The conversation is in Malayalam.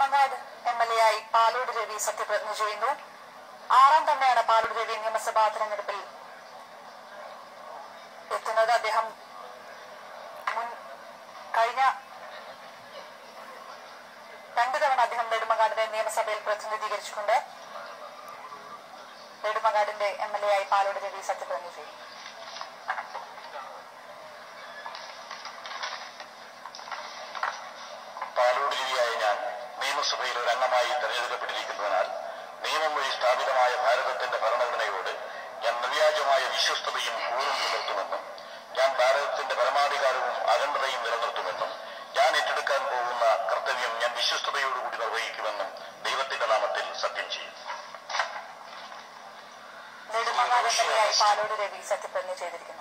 നെടുമങ്ങാട് എം എൽ എ ആയി പാലോട് രവി സത്യപ്രതിജ്ഞ ചെയ്യുന്നു ആറാം തവണയാണ് പാലോട് രവി നിയമസഭാ തെരഞ്ഞെടുപ്പിൽ എത്തുന്നത് അദ്ദേഹം മുൻ കഴിഞ്ഞ രണ്ടു തവണ അദ്ദേഹം നെടുമങ്ങാടിനെ നിയമസഭയിൽ പ്രതിനിധീകരിച്ചിട്ടുണ്ട് നെടുമങ്ങാടിന്റെ എം എൽ എ ആയി പാലോട് രവി സത്യപ്രതിജ്ഞ ചെയ്യും പാലോട് ജില്ലയായ ഞാൻ നിയമസഭയിൽ ഒരു അംഗമായി തെരഞ്ഞെടുക്കപ്പെട്ടിരിക്കുന്നതിനാൽ നിയമം വഴി സ്ഥാപിതമായ ഭാരതത്തിന്റെ ഭരണഘടനയോട് ഞാൻ നിർവ്യാജമായ വിശ്വസ്തതയും കൂറും പുലർത്തുമെന്നും ഞാൻ ഭാരതത്തിന്റെ പരമാധികാരവും അഖണ്ഡതയും നിലനിർത്തുമെന്നും ഞാൻ ഏറ്റെടുക്കാൻ പോകുന്ന കർത്തവ്യം ഞാൻ വിശ്വസ്തയോടുകൂടി നിർവഹിക്കുമെന്നും ദൈവത്തിന്റെ നാമത്തിൽ സത്യം ചെയ്യും നെടുമങ്ങാട് എം എൽ എ ആയി പാലോട് രവി സത്യപ്രതിജ്ഞ ചെയ്തിരിക്കുന്നു